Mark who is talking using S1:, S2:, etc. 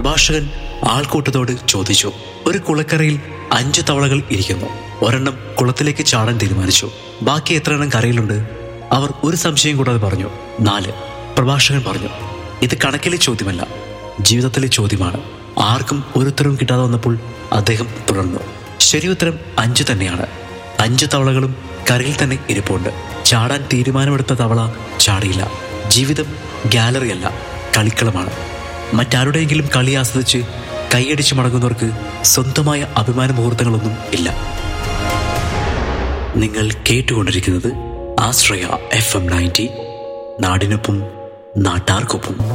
S1: പ്രഭാഷകൻ ആൾക്കൂട്ടത്തോട് ചോദിച്ചു ഒരു കുളക്കരയിൽ അഞ്ച് തവളകൾ ഇരിക്കുന്നു ഒരെണ്ണം കുളത്തിലേക്ക് ചാടാൻ തീരുമാനിച്ചു ബാക്കി എത്ര എണ്ണം കരയിലുണ്ട് അവർ ഒരു സംശയം കൂടാതെ പറഞ്ഞു നാല് പ്രഭാഷകൻ പറഞ്ഞു ഇത് കണക്കിലെ ചോദ്യമല്ല ജീവിതത്തിലെ ചോദ്യമാണ് ആർക്കും ഒരു ഉത്തരവും കിട്ടാതെ വന്നപ്പോൾ അദ്ദേഹം തുടർന്നു ശരി ഉത്തരം അഞ്ച് തന്നെയാണ് അഞ്ച് തവളകളും കരയിൽ തന്നെ ഇരിപ്പുണ്ട് ചാടാൻ തീരുമാനമെടുത്ത തവള ചാടിയില്ല ജീവിതം ഗാലറിയല്ല കളിക്കളമാണ് മറ്റാരുടെയെങ്കിലും കളി ആസ്വദിച്ച് കൈയടിച്ച് മടങ്ങുന്നവർക്ക് സ്വന്തമായ അഭിമാന മുഹൂർത്തങ്ങളൊന്നും ഇല്ല നിങ്ങൾ കേട്ടുകൊണ്ടിരിക്കുന്നത് ആശ്രയ എഫ് എം നയൻറ്റി നാടിനൊപ്പം നാട്ടാർക്കൊപ്പം